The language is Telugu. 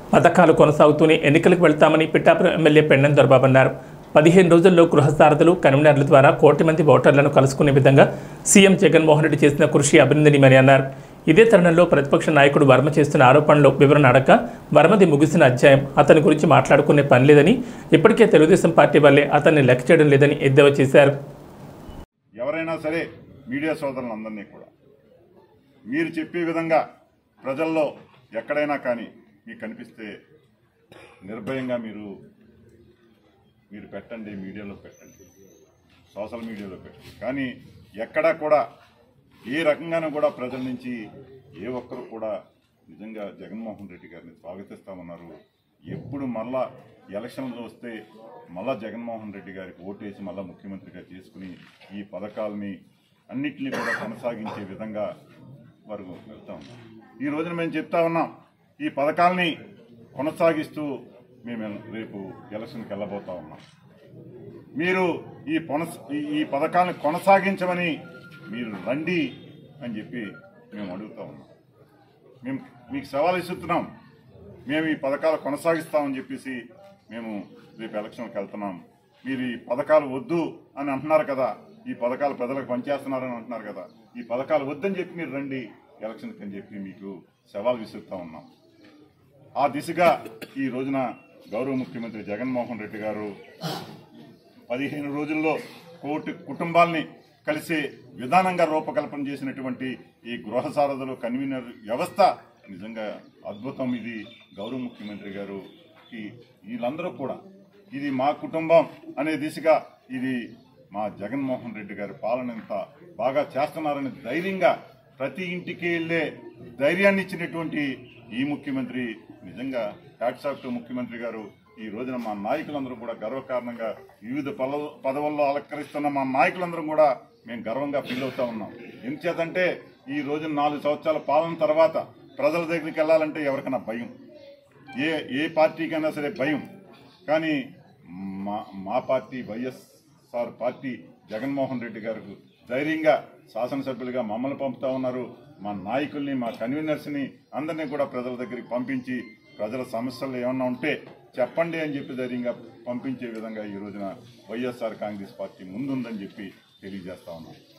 పథకాలు కొనసాగుతూనే ఎన్నికలకు వెళ్తామని పిఠాపురం ఎమ్మెల్యే పెండెం దొరబాబు అన్నారు పదిహేను రోజుల్లో గృహసారథులు కన్వీనర్ల ద్వారా కోటి మంది ఓటర్లను కలుసుకునే విధంగా సీఎం జగన్మోహన్ రెడ్డి చేసిన కృషి అభినందనీయమని అన్నారు ఇదే తరుణంలో ప్రతిపక్ష నాయకుడు వర్మ చేస్తున్న ఆరోపణలో వివరణ అడగ వర్మది ముగిసిన అధ్యాయం అతని గురించి మాట్లాడుకునే పని లేదని ఇప్పటికే తెలుగుదేశం పార్టీ వల్లే అతన్ని లెక్క చేయడం లేదని ఎద్దేవా చేశారు ఎవరైనా సరే మీడియా సోదరులందరినీ కూడా మీరు చెప్పే విధంగా ప్రజల్లో ఎక్కడైనా కానీ మీకు కనిపిస్తే నిర్భయంగా మీరు మీరు పెట్టండి మీడియాలో పెట్టండి సోషల్ మీడియాలో పెట్టండి కానీ ఎక్కడా కూడా ఏ రకంగానూ కూడా ప్రజల నుంచి ఏ ఒక్కరు కూడా నిజంగా జగన్మోహన్ రెడ్డి గారిని స్వాగతిస్తామన్నారు ఎప్పుడు మళ్ళా ఎలక్షన్లు వస్తే మళ్ళా జగన్మోహన్ రెడ్డి గారికి ఓటేసి మళ్ళా ముఖ్యమంత్రిగా చేసుకుని ఈ పథకాలని అన్నిటినీ కూడా కొనసాగించే విధంగా వారు వెళ్తా ఉన్నాం ఈ రోజున మేము చెప్తా ఉన్నాం ఈ పథకాలని కొనసాగిస్తూ మేము రేపు ఎలక్షన్కి వెళ్ళబోతా ఉన్నాం మీరు ఈ పొనస ఈ- ఈ పథకాలను కొనసాగించమని మీరు రండి అని చెప్పి మేము అడుగుతా ఉన్నాం మేము మీకు సవాల్ ఇస్తున్నాం మేము ఈ పథకాలు కొనసాగిస్తామని చెప్పేసి మేము రేపు ఎలక్షన్కి వెళ్తున్నాం మీరు ఈ పథకాలు వద్దు అని అంటున్నారు కదా ఈ పథకాలు ప్రజలకు పనిచేస్తున్నారని అంటున్నారు కదా ఈ పథకాలు వద్దని చెప్పి మీరు రండి ఎలక్షన్కి అని చెప్పి మీకు సవాల్ విసురుతా ఉన్నాం ఆ దిశగా ఈ రోజున గౌరవ ముఖ్యమంత్రి జగన్మోహన్ రెడ్డి గారు పదిహేను రోజుల్లో కోటి కుటుంబాల్ని కలిసే విధానంగా రూపకల్పన చేసినటువంటి ఈ గృహ సారథులు కన్వీనర్ వ్యవస్థ నిజంగా అద్భుతం ఇది గౌరవ ముఖ్యమంత్రి గారు ఈ వీళ్ళందరూ కూడా ఇది మా కుటుంబం అనే దిశగా ఇది మా జగన్మోహన్ రెడ్డి గారి పాలన ఎంత బాగా చేస్తున్నారని ధైర్యంగా ప్రతి ఇంటికి వెళ్ళే ధైర్యాన్ని ఇచ్చినటువంటి ఈ ముఖ్యమంత్రి నిజంగా హ్యాట్స్ ఆఫ్ టు ముఖ్యమంత్రి గారు ఈ రోజున మా నాయకులందరూ కూడా గర్వకారణంగా వివిధ పదవ పదవుల్లో అలంకరిస్తున్న మా నాయకులందరం కూడా మేము గర్వంగా ఫీల్ అవుతా ఉన్నాం ఎందుచేతంటే ఈ రోజున నాలుగు సంవత్సరాల పాలన తర్వాత ప్రజల దగ్గరికి వెళ్ళాలంటే ఎవరికైనా భయం ఏ ఏ పార్టీకైనా సరే భయం కానీ మా మా పార్టీ వైఎస్ఆర్ పార్టీ జగన్మోహన్ రెడ్డి గారు ధైర్యంగా శాసనసభ్యులుగా మమ్మల్ని పంపుతా ఉన్నారు మా నాయకుల్ని మా కన్వీనర్స్ని అందరినీ కూడా ప్రజల దగ్గరికి పంపించి ప్రజల సమస్యలు ఏమన్నా ఉంటే చెప్పండి అని చెప్పి ధైర్యంగా పంపించే విధంగా ఈ రోజున వైఎస్ఆర్ కాంగ్రెస్ పార్టీ ముందుందని చెప్పి తెలియజేస్తా ఉన్నాం